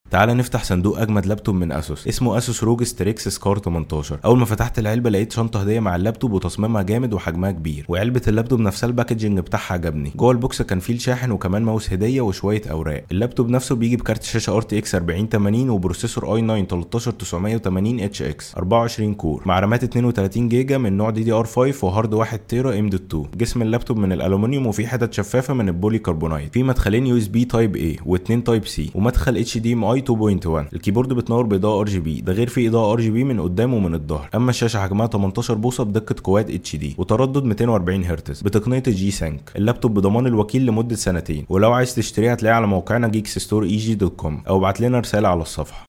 تعال نفتح صندوق اجمد لابتوب من اسوس اسمه اسوس روج ستريكس سكار 18 اول ما فتحت العلبه لقيت شنطه هديه مع اللابتوب وتصميمها جامد وحجمها كبير وعلبه اللابتوب نفسها الباكجنج بتاعها عجبني جوه البوكس كان فيه الشاحن وكمان ماوس هديه وشويه اوراق اللابتوب نفسه بيجي بكارت شاشه ار تي اكس 4080 وبروسيسور اي 9 13980 اتش اكس 24 كور مع رامات 32 جيجا من نوع دي دي ار 5 وهارد 1 تيرا ام دوت 2 جسم اللابتوب من الالومنيوم وفيه حتت شفافه من البولي كربونايت في مدخلين يو اس بي تايب اي واثنين تايب سي ومدخل اتش دي ام اي 2.1 الكيبورد بتنور باضاءه ار جي بي ده غير في اضاءه ار جي بي من قدام ومن الظهر اما الشاشه حجمها 18 بوصه بدقه كواد اتش دي وتردد 240 هرتز بتقنيه الجي سانك اللابتوب بضمان الوكيل لمده سنتين ولو عايز تشتريها هتلاقيها على موقعنا جيكس ستور اي جي دوت كوم او ابعت لنا رساله على الصفحه